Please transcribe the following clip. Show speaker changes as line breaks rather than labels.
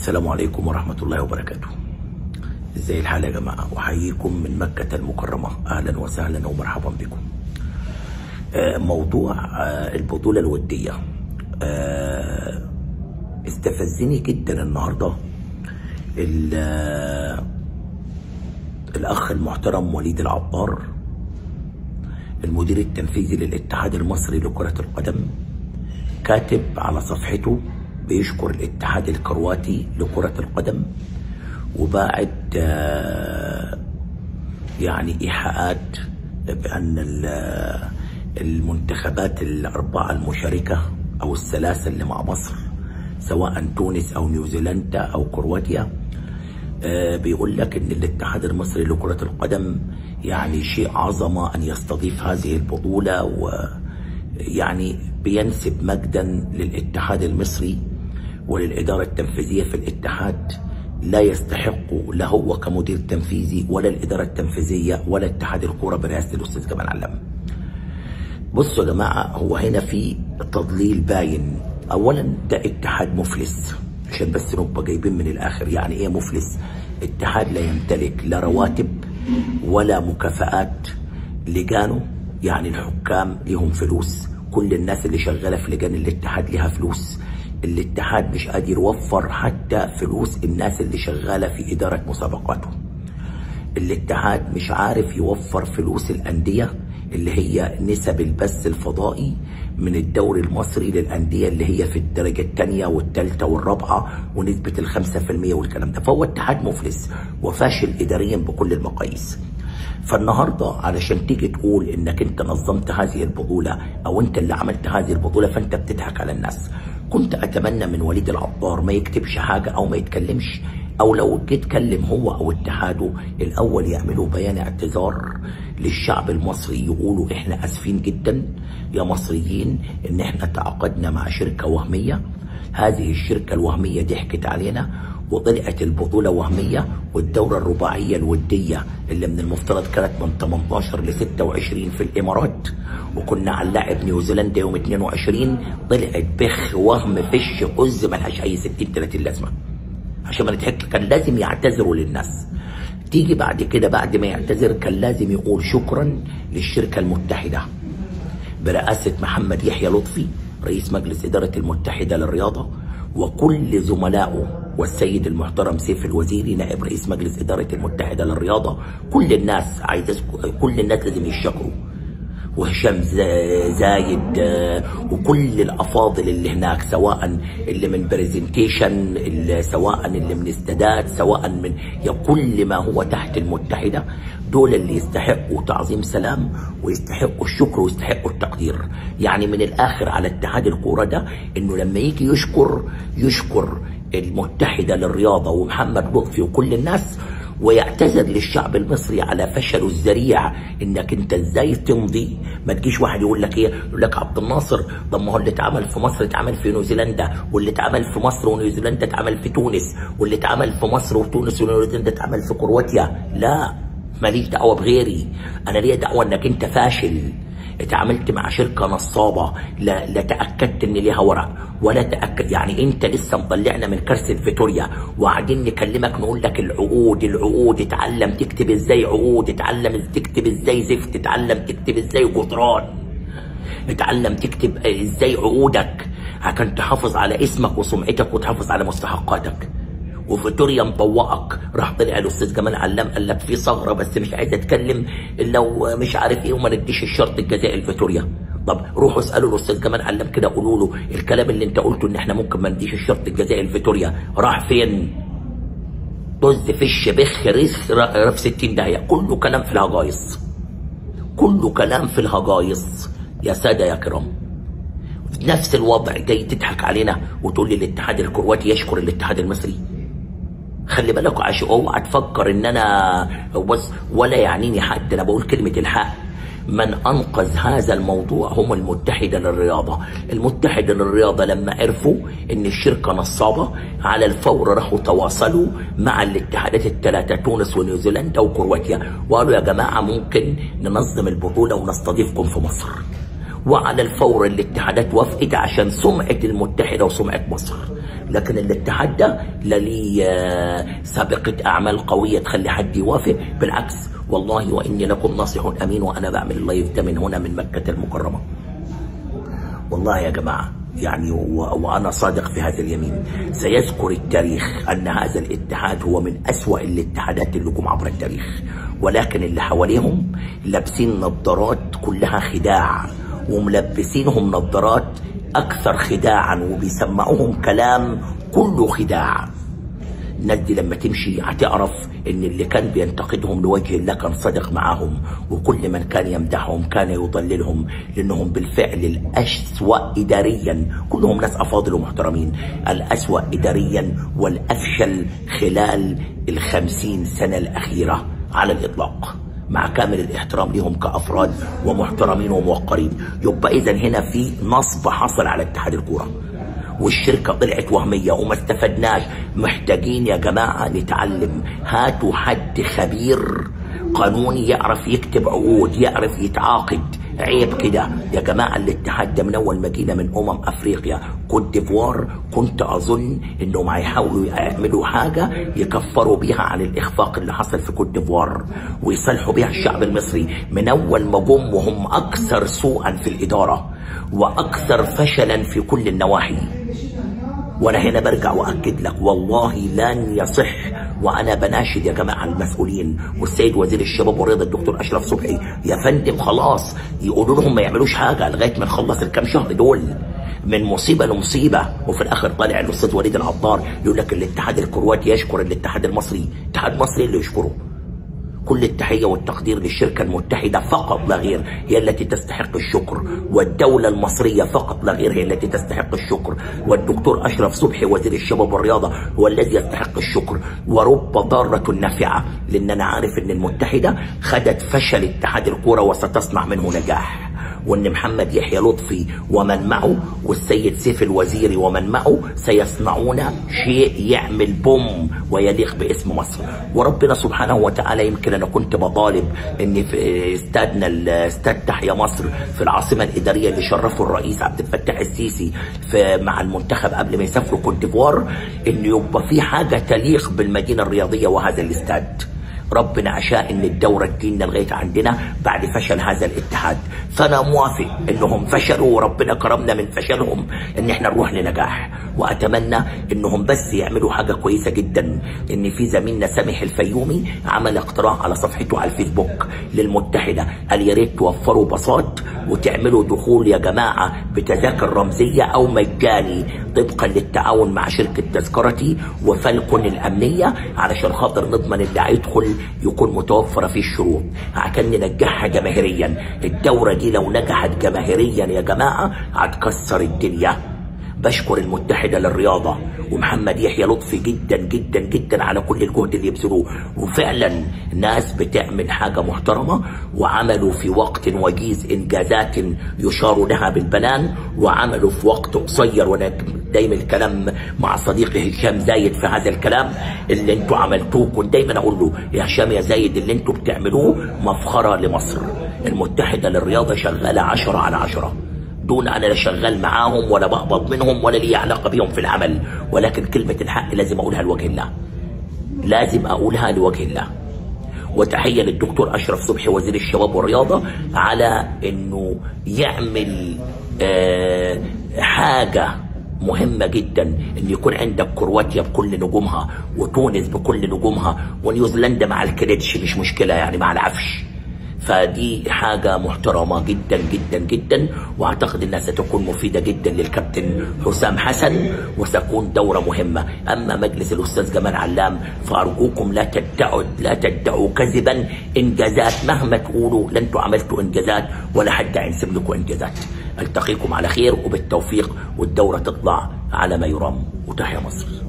السلام عليكم ورحمة الله وبركاته ازاي الحال يا جماعة احييكم من مكة المكرمة اهلا وسهلا ومرحبا بكم آه، موضوع آه، البطولة الودية آه، استفزني جدا النهاردة ال- آه، الاخ المحترم وليد العبار المدير التنفيذي للاتحاد المصري لكرة القدم كاتب على صفحته بيشكر الاتحاد الكرواتي لكرة القدم وباعت آه، يعني إيحاءات بأن ال- المنتخبات الأربعة المشاركة أو الثلاثة اللي مع مصر سواء تونس أو نيوزيلندا أو كرواتيا آه، بيقول لك ان الاتحاد المصري لكرة القدم يعني شيء عظمة ان يستضيف هذه البطولة ويعني بينسب مجدا للاتحاد المصري وللإدارة التنفيذية في الاتحاد لا يستحق لا هو كمدير تنفيذي ولا الإدارة التنفيذية ولا اتحاد الكورة برئاسة الأستاذ جمال علام بصوا يا جماعة هو هنا في تضليل باين أولا ده اتحاد مفلس عشان بس نبقى جايبين من الآخر يعني إيه مفلس اتحاد لا يمتلك لا رواتب ولا مكافآت لجانه يعني الحكام ليهم فلوس كل الناس اللي شغالة في لجان الاتحاد ليها فلوس الاتحاد مش قادر يوفر حتى فلوس الناس اللي شغالة في إدارة مسابقاته الاتحاد مش عارف يوفر فلوس الأندية اللي هي نسب البث الفضائي من الدوري المصري للأندية اللي هي في الدرجة الثانية والثالثة والرابعة ونسبة الخمسة في المية والكلام ده فهو اتحاد مفلس وفاشل إداريا بكل المقاييس فالنهاردة علشان تيجي تقول انك انت نظمت هذه البطولة او انت اللي عملت هذه البطولة فانت بتضحك على الناس كنت اتمنى من وليد العطار ما يكتبش حاجة او ما يتكلمش او لو جه يتكلم هو او اتحاده الاول يعملوا بيان اعتذار للشعب المصري يقولوا احنا اسفين جدا يا مصريين ان احنا تعاقدنا مع شركة وهمية هذه الشركة الوهمية ضحكت علينا وطلعت البطولة وهمية والدورة الرباعية الودية اللي من المفترض كانت من 18 ل 26 في الإمارات وكنا هنلاعب نيوزيلندا يوم 22 طلعت بخ وهم فش قز ملهاش أي 60 30 لازمة عشان ما نضحكش كان لازم يعتذروا للناس تيجي بعد كده بعد ما يعتذر كان لازم يقول شكرا للشركة المتحدة برئاسة محمد يحيى لطفي رئيس مجلس إدارة المتحدة للرياضة وكل زملائه والسيد المحترم سيف الوزيري نائب رئيس مجلس إدارة المتحدة للرياضة كل الناس عايز أذكر- كل الناس لازم يشكروا وهشام ز- زايد آه، وكل الافاضل اللي هناك سواء اللي من برزنتيشن اللي سواء اللي من استادات سواء من يا كل ما هو تحت المتحده دول اللي يستحقوا تعظيم سلام ويستحقوا الشكر ويستحقوا التقدير يعني من الاخر على اتحاد الكوره ده انه لما يجي يشكر يشكر المتحده للرياضه ومحمد لطفي وكل الناس ويعتذر للشعب المصري على فشله الذريع انك انت ازاي تمضي ما تجيش واحد يقول لك ايه يقول لك عبد الناصر طب ما هو اللي اتعمل في مصر اتعمل في نيوزيلندا واللي اتعمل في مصر ونيوزيلندا اتعمل في تونس واللي اتعمل في مصر وتونس ونيوزيلندا اتعمل في كرواتيا لا ماليش دعوه بغيري انا ليا دعوه انك انت فاشل اتعاملت مع شركه نصابه لا, لا تاكدت ان ليها ورق ولا تاكد يعني انت لسه مطلعنا من كارثه فيتوريا وقاعدين نكلمك نقول لك العقود العقود اتعلم تكتب ازاي عقود اتعلم تكتب ازاي زفت اتعلم تكتب ازاي جدران اتعلم تكتب ازاي عقودك عشان تحافظ على اسمك وسمعتك وتحافظ على مستحقاتك وفيتوريا مطوقك راح طلع الاستاذ جمال علام قال لك في ثغره بس مش عايز اتكلم الا ومش عارف ايه وما نديش الشرط الجزائي لفيتوريا طب روحوا اسالوا الاستاذ جمال علام كده قولوا له الكلام اللي انت قلته ان احنا ممكن ما نديش الشرط الجزائي لفيتوريا راح فين؟ طز فش بخ ريخ را- في 60 داهيه كله كلام في الهجايص كله كلام في الهجايص يا ساده يا كرام في نفس الوضع جاي تضحك علينا وتقول لي الاتحاد الكرواتي يشكر الاتحاد المصري خلي بالك عشان اوعى تفكر ان انا بص ولا يعنيني حد انا بقول كلمه الحق من انقذ هذا الموضوع هم المتحده للرياضه المتحده للرياضه لما عرفوا ان الشركه نصابه على الفور راحوا تواصلوا مع الاتحادات الثلاثه تونس ونيوزيلندا وكرواتيا وقالوا يا جماعه ممكن ننظم البطوله ونستضيفكم في مصر وعلى الفور الاتحادات وافقت عشان سمعة المتحدة وسمعة مصر لكن الاتحاد ده لا ليه آه، سابقة أعمال قوية تخلي حد يوافق بالعكس والله وإني لكم ناصح أمين وأنا بعمل اللايف ده من هنا من مكة المكرمة والله يا جماعة يعني و- وأنا صادق في هذا اليمين سيذكر التاريخ أن هذا الاتحاد هو من أسوأ الاتحادات اللي جم عبر التاريخ ولكن اللي حواليهم لابسين نظارات كلها خداع وملبسينهم نظارات أكثر خداعا وبيسمعوهم كلام كله خداع الناس دي لما تمشي هتعرف ان اللي كان بينتقدهم لوجه الله كان صادق معاهم وكل من كان يمدحهم كان يضللهم لانهم بالفعل الاسوا اداريا كلهم ناس افاضل ومحترمين الاسوا اداريا والافشل خلال الخمسين سنه الاخيره على الاطلاق مع كامل الاحترام ليهم كافراد ومحترمين وموقرين يبقى اذا هنا في نصب حصل على اتحاد الكوره والشركة طلعت وهمية وما استفدناش محتاجين يا جماعة نتعلم هاتوا حد خبير قانوني يعرف يكتب عقود يعرف يتعاقد عيب كده يا جماعة الاتحاد ده من أول ما جينا من أمم أفريقيا كوت ديفوار كنت أظن إنهم هيحاولوا يعملوا حاجة يكفروا بيها عن الإخفاق اللي حصل في كوت ديفوار ويصلحوا بيها الشعب المصري من أول ما جم وهم أكثر سوءا في الإدارة وأكثر فشلا في كل النواحي وانا هنا برجع واكد لك والله لن يصح وانا بناشد يا جماعه المسؤولين والسيد وزير الشباب والرياضه الدكتور اشرف صبحي يا فندم خلاص يقولوا لهم ما يعملوش حاجه لغايه ما نخلص الكام شهر دول من مصيبه لمصيبه وفي الاخر طالع الاستاذ وليد العطار يقول لك الاتحاد الكرواتي يشكر الاتحاد المصري الاتحاد المصري اللي يشكره كل التحية والتقدير للشركة المتحدة فقط لا غير هي التي تستحق الشكر والدولة المصرية فقط لا غير هي التي تستحق الشكر والدكتور أشرف صبحي وزير الشباب والرياضة هو الذي يستحق الشكر ورب ضارة نافعة لأن أنا عارف أن المتحدة خدت فشل اتحاد الكورة وستصنع منه نجاح وان محمد يحيى لطفي ومن معه والسيد سيف الوزيري ومن معه سيصنعون شيء يعمل بوم ويليق باسم مصر وربنا سبحانه وتعالى يمكن انا كنت بطالب ان في استادنا الاستاد تحيا مصر في العاصمه الاداريه اللي شرفه الرئيس عبد الفتاح السيسي في مع المنتخب قبل ما يسافروا كوت ديفوار ان يبقى في حاجه تليق بالمدينه الرياضيه وهذا الاستاد ربنا عشاء ان الدورة تجينا لغاية عندنا بعد فشل هذا الاتحاد فانا موافق انهم فشلوا وربنا كرمنا من فشلهم ان احنا نروح لنجاح واتمنى انهم بس يعملوا حاجة كويسة جدا ان في زميلنا سامح الفيومي عمل اقتراح على صفحته على الفيسبوك للمتحدة قال يا ريت توفروا باصات وتعملوا دخول يا جماعة بتذاكر رمزية او مجاني طبقا للتعاون مع شركة تذكرتي وفالكون الامنية علشان خاطر نضمن اللي هيدخل يكون متوفرة فيه الشروط عشان ننجحها جماهيريا الدورة دي لو نجحت جماهيريا يا جماعة هتكسر الدنيا بشكر المتحدة للرياضة ومحمد يحيى لطفي جدا جدا جدا على كل الجهد اللي يبذلوه وفعلا ناس بتعمل حاجة محترمة وعملوا في وقت وجيز إنجازات يشار لها بالبنان وعملوا في وقت قصير وانا دايما الكلام مع صديقي هشام زايد في هذا الكلام اللي انتوا عملتوه كنت دايما اقول له يا هشام يا زايد اللي انتوا بتعملوه مفخرة لمصر المتحدة للرياضة شغالة عشرة على عشرة دون انا لا شغال معاهم ولا بقبض منهم ولا لي علاقه بيهم في العمل ولكن كلمه الحق لازم اقولها لوجه الله لازم اقولها لوجه الله وتحيه للدكتور اشرف صبحي وزير الشباب والرياضه على انه يعمل آه حاجه مهمة جدا ان يكون عندك كرواتيا بكل نجومها وتونس بكل نجومها ونيوزيلندا مع الكريتش مش مشكلة يعني مع العفش فدي حاجة محترمة جدا جدا جدا واعتقد انها ستكون مفيدة جدا للكابتن حسام حسن وستكون دورة مهمة اما مجلس الاستاذ جمال علام فارجوكم لا تدعوا لا تدعوا كذبا انجازات مهما تقولوا لن عملتوا انجازات ولا حد هينسب لكم انجازات التقيكم على خير وبالتوفيق والدورة تطلع على ما يرام وتحيا مصر